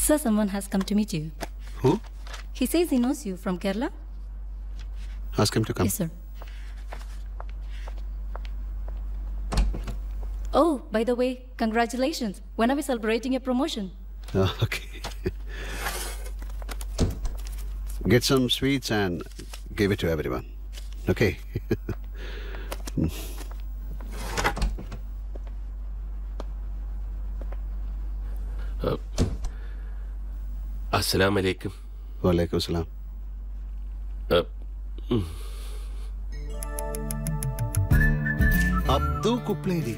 Sir, someone has come to meet you. Who? He says he knows you from Kerala. Ask him to come. Yes, sir. Oh, by the way, congratulations. When are we celebrating your promotion? Oh, okay. Get some sweets and give it to everyone. Okay. അസ്സലാം വലൈക്കും Walaikum salam. Abdu Kupledi.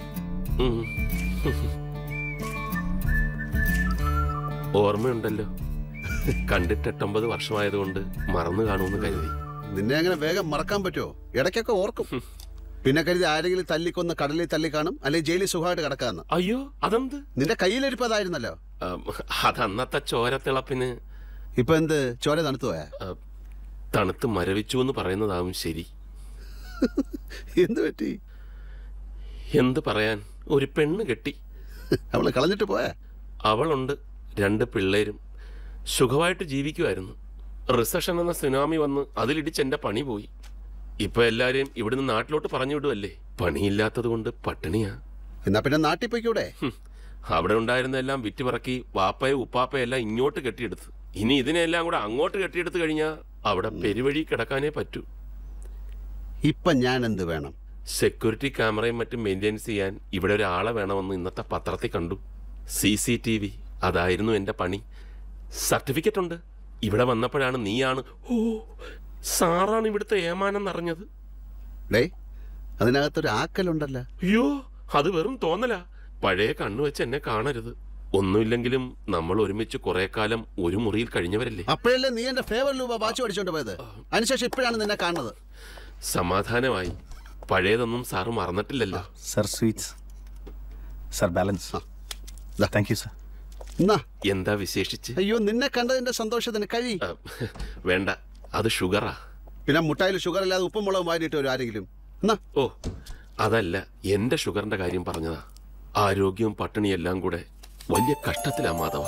ഓർമ്മയുണ്ടല്ലോ കണ്ടിട്ട് എട്ടൊമ്പത് വർഷമായതുകൊണ്ട് മറന്നു കാണുമെന്ന് കരുതി നിന്നെ അങ്ങനെ വേഗം മറക്കാൻ പറ്റുമോ ഇടയ്ക്കൊക്കെ ഓർക്കും പിന്നെ കരുതി ആരെങ്കിലും തല്ലിക്കൊന്ന് കടലിൽ തല്ലി കാണും അല്ലെങ്കിൽ ജയിലിൽ സുഖമായിട്ട് കിടക്കാന്ന് അയ്യോ അതെന്ത് നിന്റെ കയ്യിലിരിപ്പ് അതായിരുന്നല്ലോ ആം, അതന്നത്തെ ചോരത്തിളപ്പിന് ഇപ്പൊ എന്ത് ചോര തണുത്തു പോയാ ആ, തണുത്ത് മരവിച്ചു എന്ന് പറയുന്നതാവും ശരി എന്ത് പറ്റി എന്ത് പറയാൻ ഒരു പെണ്ണ് കെട്ടി അവള് കളഞ്ഞിട്ട് പോയാ അവളുണ്ട് രണ്ട് പിള്ളേരും സുഖമായിട്ട് ജീവിക്കുമായിരുന്നു റിസഷൻ എന്ന സുനാമി വന്ന് അതിലിടിച്ച് എന്റെ പണി പോയി ഇപ്പൊ എല്ലാരെയും ഇവിടുന്ന് നാട്ടിലോട്ട് പറഞ്ഞു വിടുവല്ലേ പണിയില്ലാത്തത് കൊണ്ട് പട്ടിണിയാ എന്നാ പിന്നെ നാട്ടിൽ പോയിക്കൂടെ ഹും, അവിടെ ഉണ്ടായിരുന്ന എല്ലാം വിറ്റുപറക്കി വാപ്പയെ ഉപ്പാപ്പയെ എല്ലാം ഇങ്ങോട്ട് കെട്ടിയെടുത്ത് ഇനി ഇതിനെല്ലാം കൂടെ അങ്ങോട്ട് കെട്ടിയെടുത്ത് കഴിഞ്ഞാൽ അവിടെ പെരുവഴി കിടക്കാനേ പറ്റൂ ഇപ്പൊ ഞാൻ എന്ത് വേണം സെക്യൂരിറ്റി ക്യാമറയും മറ്റും മെയിൻറ്റെയിൻസ് ചെയ്യാൻ ഇവിടെ ഒരാളെ വേണമെന്ന് ഇന്നത്തെ പത്രത്തിൽ കണ്ടു സി സി ടി വി അതായിരുന്നു എൻ്റെ പണി സർട്ടിഫിക്കറ്റ് ഉണ്ട് ഇവിടെ വന്നപ്പോഴാണ് നീയാണ് ഓ സാറാണ് ഇവിടുത്തെ ഏമാനം നിറഞ്ഞത് ഡേ അതിനകത്തൊരു ആക്കലുണ്ടല്ലോ അയ്യോ അത് വെറും തോന്നലാ പഴയ കണ്ണു വെച്ച് എന്നെ കാണരുത് ഒന്നുമില്ലെങ്കിലും നമ്മൾ ഒരുമിച്ച് കുറെ കാലം ഒരു മുറിയിൽ കഴിഞ്ഞവരല്ലേ അപ്പോഴല്ലേ നീ എന്റെ ഫേവർ രൂപ വാച്ച് പഠിച്ചോണ്ട് പോയത് അതിനുശേഷം ഇപ്പോഴാണ് നിന്നെ കാണുന്നത് സമാധാനമായി പഴയതൊന്നും സാറ് മറന്നിട്ടില്ലല്ലോ സർ സ്വീറ്റ്സ് സർ ബാലൻസ് ദാ. താങ്ക് യു സർ എന്നാ എന്താ വിശേഷിച്ച് അയ്യോ നിന്നെ കണ്ടതിന്റെ സന്തോഷത്തിന് കഴി ആ, വേണ്ട അത് ഷുഗറാ പിന്നെ മുട്ടായിൽ ഷുഗർ ഇല്ലാതെ ഉപ്പും മുളകും വാരിയിട്ട് വരും ആരെങ്കിലും എന്നാ ഓ അതല്ല എന്റെ ഷുഗറിന്റെ കാര്യം പറഞ്ഞതാ ആരോഗ്യവും പട്ടിണിയെല്ലാം കൂടെ വലിയ കഷ്ടത്തിലാ Madhava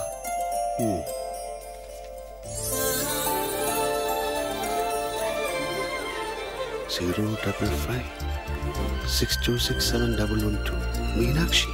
zero double five six two six seven double one two Meenakshi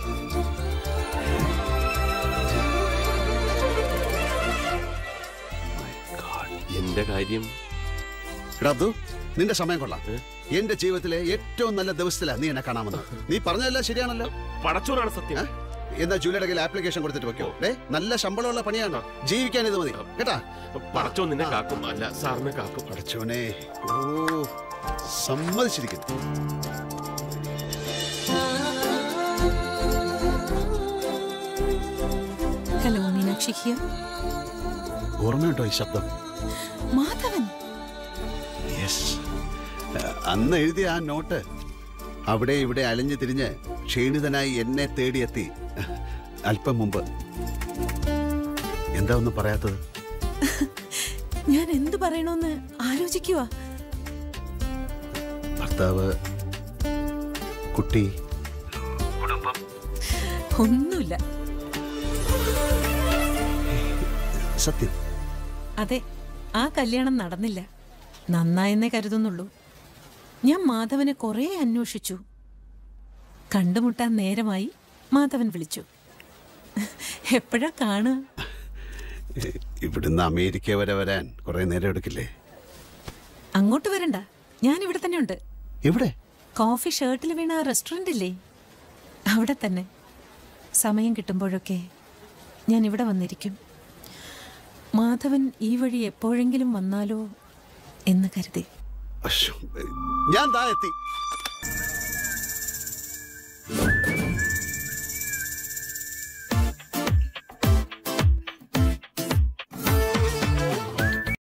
എന്റെ കാര്യം എടാ അബ്ദു നിന്റെ സമയം കൊള്ളാം എന്റെ ജീവിതത്തിലെ ഏറ്റവും നല്ല ദിവസത്തിലാ നീ എന്നെ കാണാമെന്ന് നീ പറഞ്ഞതെല്ലാം ശരിയാണല്ലോ പടച്ചോനാണ് സത്യം ഏ? എന്നാ ജൂലിയുടെ കയ്യിൽ ആപ്ലിക്കേഷൻ കൊടുത്തിട്ട് വെക്കോ ഡേ നല്ല ശമ്പളമുള്ള പണിയാണ് ജീവിക്കാൻ ഇത് മതി കേട്ടാ പടച്ചോ നിന്നെ കാക്കും അല്ല സാറിനെ കാക്കും അടച്ചോനെ ഓ സമ്മതിച്ചിരിക്കുന്നു ഹലോ മീനാക്ഷി ഹിയർ ഓർമ്മയുണ്ടോ ഈ ശബ്ദം മാധവൻ യെസ് അന്ന് എഴുതിയ ആ നോട്ട് അവിടെ ഇവിടെ അലഞ്ഞു തിരിഞ്ഞ് ക്ഷീണിതനായി എന്നെ തേടിയെത്തി അല്പം മുമ്പ് എന്താ ഒന്നും പറയാത്തത് ഞാൻ എന്തു പറയണോന്ന് ആലോചിക്കുക ഭർത്താവ് കുട്ടി ഒന്നുമില്ല സത്യം അതെ ആ കല്യാണം നടന്നില്ല നന്നായെന്നേ കരുതുന്നുള്ളൂ ഞാൻ മാധവനെ കുറേ അന്വേഷിച്ചു കണ്ടുമുട്ടാൻ നേരമായി മാധവൻ വിളിച്ചു എപ്പോഴാ കാണുക ഇവിടുന്ന് അമേരിക്ക വരെ വരാൻ കുറെ നേരം എടുക്കില്ലേ അങ്ങോട്ട് വരണ്ട ഞാൻ ഇവിടെ തന്നെ ഉണ്ട് എവിടെ കോഫി ഷർട്ടിൽ വീണ ആ റെസ്റ്റോറൻ്റ് ഇല്ലേ അവിടെ തന്നെ സമയം കിട്ടുമ്പോഴൊക്കെ ഞാൻ ഇവിടെ വന്നിരിക്കും മാധവൻ ഈ വഴി എപ്പോഴെങ്കിലും വന്നാലോ എന്ന് കരുതി അശ്ശോ, ഞാൻ താ എത്തി